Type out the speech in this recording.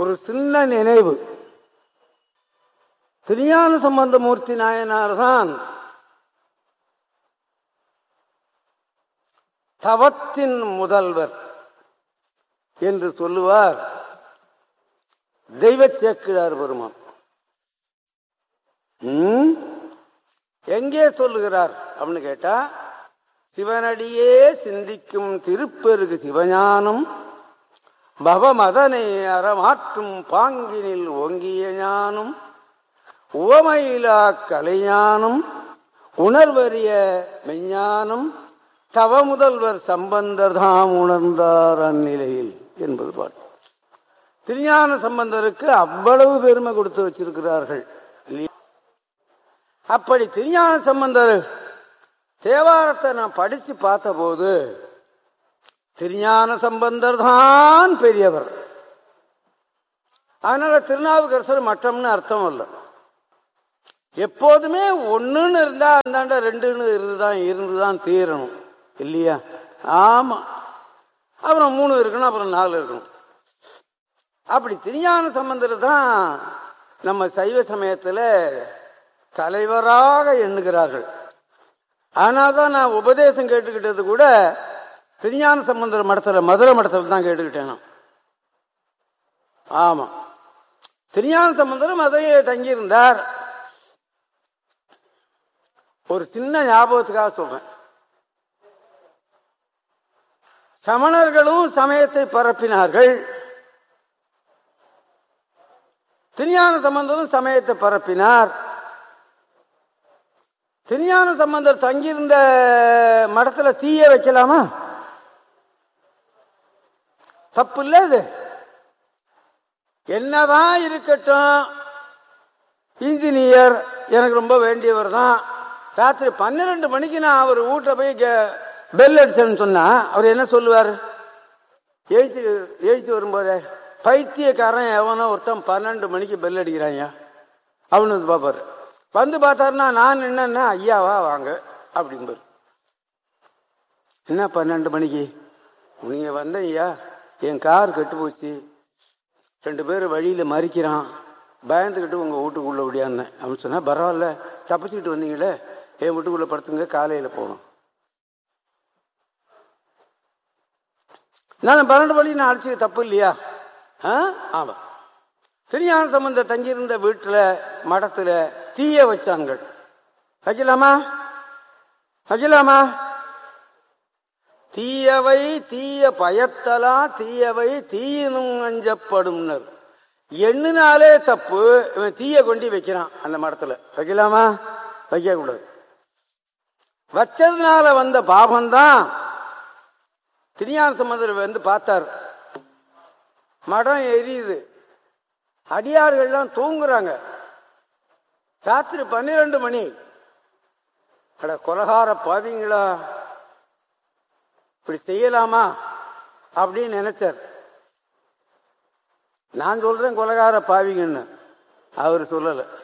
ஒரு சின்ன நினைவு திருஞான சம்பந்தமூர்த்தி நாயனார் தான் தவத்தின் முதல்வர் என்று சொல்லுவார் தெய்வ சேக்கிழார் பெருமான் ம்? எங்கே சொல்லுகிறார் அப்படின்னு கேட்டா சிவனடியே சிந்திக்கும் திருப்பெருகு சிவஞானம் பவமதனை அறமாற்றும் பாங்கினில் ஓங்கிய ஞானம் உவமையிலா கலைஞானம் உணர்வறிய மெஞ்ஞானம் தவ முதல்வர் சம்பந்தர் தாம் உணர்ந்தார் அந்நிலையில் என்பது பாட்டு திருஞான சம்பந்தருக்கு அவ்வளவு பெருமை கொடுத்து வச்சிருக்கிறார்கள் இல்லையா? அப்படி திருஞான சம்பந்தர் தேவாரத்தை நான் படிச்சு பார்த்தபோது திருஞான சம்பந்தர் தான் பெரியவர் அதனால திருநாவுக்கரசர் மற்றம்னு அர்த்தம் இல்லை எப்போதுமே ஒண்ணுன்னு இருந்தா அந்தாண்ட ரெண்டுன்னு இருந்துதான் இருந்துதான் தீரணும் இல்லையா ஆமா அப்புறம் மூணு இருக்கணும் அப்புறம் நாலு இருக்கணும் அப்படி திருஞான சம்பந்தர் தான் நம்ம சைவ சமயத்துல தலைவராக எண்ணுகிறார்கள் அதனால்தான் நான் உபதேசம் கேட்டுக்கிட்டது கூட திருஞான சம்பந்தர் மடத்துல மதுரை மடத்துல தான் கேட்டுக்கிட்டேன் நான். ஆமா திருஞான சம்பந்தர் மதுரையை தங்கியிருந்தார் ஒரு சின்ன ஞாபகத்துக்காக சொல்றேன் சமணர்களும் சமயத்தை பரப்பினார்கள் திருஞான சம்பந்தரும் சமயத்தை பரப்பினார் திருஞான சம்பந்தர் தங்கியிருந்த மடத்துல தீய வைக்கலாமா தப்பு இல்ல இது என்னதான் இருக்கட்டும் இன்ஜினியர் எனக்கு ரொம்ப வேண்டியவர் தான் ராத்திரி பன்னிரெண்டு மணிக்கு நான் அவர் வீட்டை போய் பெல் அடிச்சேன்னு சொன்னா அவர் என்ன சொல்லுவார் எழுச்சி எழுச்சி வரும்போதே பைத்தியக்காரன் எவனோ ஒருத்தன் பன்னெண்டு மணிக்கு பெல் அடிக்கிறாங்க அவனு வந்து பார்ப்பாரு வந்து பார்த்தாருன்னா நான் என்னன்னா ஐயாவா வாங்க அப்படிம்பாரு என்ன பன்னெண்டு மணிக்கு நீங்க வந்த ஐயா என் கார் கெட்டு போச்சு ரெண்டு பேரும் வழியில மறிக்கிறான் பயந்துக்கிட்டு உங்க வீட்டுக்குள்ள ஓடியாந்தேன் அப்படின்னு சொன்னா பரவாயில்ல தப்பிச்சுக்கிட்டு வந்தீங்களே என் வீட்டுக்குள்ள படுத்துங்க காலையில போகணும் நான் பன்னெண்டு மணி நான் அடிச்சு தப்பு இல்லையா ஆ? ஆமா திருஞான சம்பந்த தங்கியிருந்த வீட்டுல மடத்துல தீய வச்சாங்கள் வைக்கலாமா வைக்கலாமா தீயவை தீய பயத்தலா தீயவை தீயினும் அஞ்சப்படும்னர் எண்ணினாலே தப்பு இவன் தீய கொண்டு வைக்கிறான் அந்த மடத்துல வைக்கலாமா வைக்க கூடாது வச்சதுனால வந்த பாபம்தான் திருஞான சம்பந்தர் வந்து பார்த்தார் மடம் எரியுது அடியார்கள்லாம் தூங்குறாங்க ராத்திரி பன்னிரண்டு மணி அட கொலகார பாவிங்களா இப்படி செய்யலாமா அப்படின்னு நினைச்சார் நான் சொல்றேன் கொலகார பாவிங்கன்னு அவர் சொல்லல